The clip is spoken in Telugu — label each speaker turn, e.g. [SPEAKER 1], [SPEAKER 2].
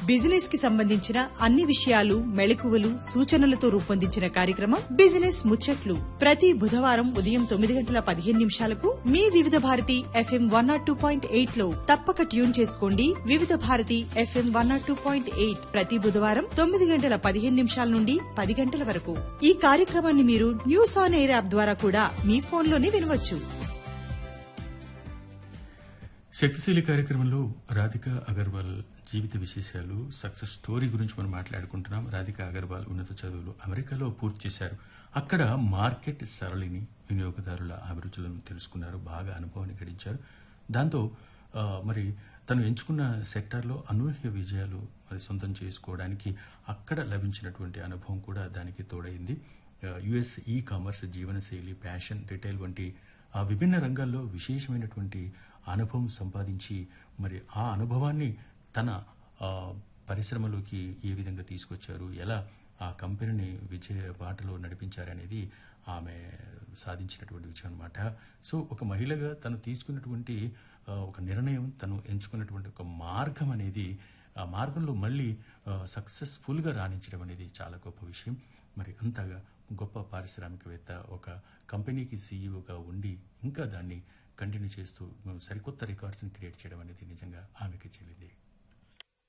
[SPEAKER 1] బిజినెస్ కి సంబంధించిన అన్ని విషయాలు మెళకువలు సూచనలతో రూపొందించిన కార్యక్రమం బిజినెస్ ముచ్చట్లు ప్రతి బుధవారం ఉదయం తొమ్మిది గంటల పదిహేను నిమిషాలకు మీ Vividh Bharati FM one naught two point eight లో తప్పక ట్యూన్ చేసుకోండి Vividh Bharati FM one naught two point eight ప్రతి బుధవారం తొమ్మిది గంటల పదిహేను నిమిషాల నుండి పది గంటల వరకు ఈ కార్యక్రమాన్ని మీరు న్యూస్ ఆన్ ఎయిర్ యాప్ ద్వారా కూడా మీ ఫోన్లోనే వినవచ్చు
[SPEAKER 2] శక్తిశీలి కార్యక్రమంలో రాధిక అగర్వాల్ జీవిత విశేషాలు సక్సెస్ స్టోరీ గురించి మనం మాట్లాడుకుంటున్నాం రాధిక అగర్వాల్ ఉన్నత చదువులు అమెరికాలో పూర్తి చేశారు అక్కడ మార్కెట్ సరళిని వినియోగదారుల అభిరుచులను తెలుసుకున్నారు బాగా అనుభవాన్ని గడించారు దాంతో ఆ, మరి తను ఎంచుకున్న సెక్టార్లో అనూహ్య విజయాలు మరి సొంతం చేసుకోవడానికి అక్కడ లభించినటువంటి అనుభవం కూడా దానికి తోడైంది యుఎస్ ఈ కామర్స్ జీవనశైలి ఫ్యాషన్ రిటైల్ వంటి ఆ విభిన్న రంగాల్లో విశేషమైనటువంటి అనుభవం సంపాదించి మరి ఆ అనుభవాన్ని తన ఆ, పరిశ్రమలోకి ఏ విధంగా తీసుకొచ్చారు ఎలా ఆ కంపెనీని విజయ బాటలో నడిపించారనేది ఆమె సాధించినటువంటి విషయం అనమాట సో ఒక మహిళగా తను తీసుకున్నటువంటి ఆ, ఒక నిర్ణయం తను ఎంచుకున్నటువంటి ఒక మార్గం అనేది ఆ మార్గంలో మళ్ళీ సక్సెస్ఫుల్గా రాణించడం అనేది చాలా గొప్ప విషయం మరి అంతగా గొప్ప పారిశ్రామికవేత్త ఒక కంపెనీకి సీఈఓగా ఉండి ఇంకా దాన్ని కంటిన్యూ చేస్తూ సరికొత్త రికార్డ్స్ని క్రియేట్ చేయడం అనేది నిజంగా ఆమెకి చెల్లింది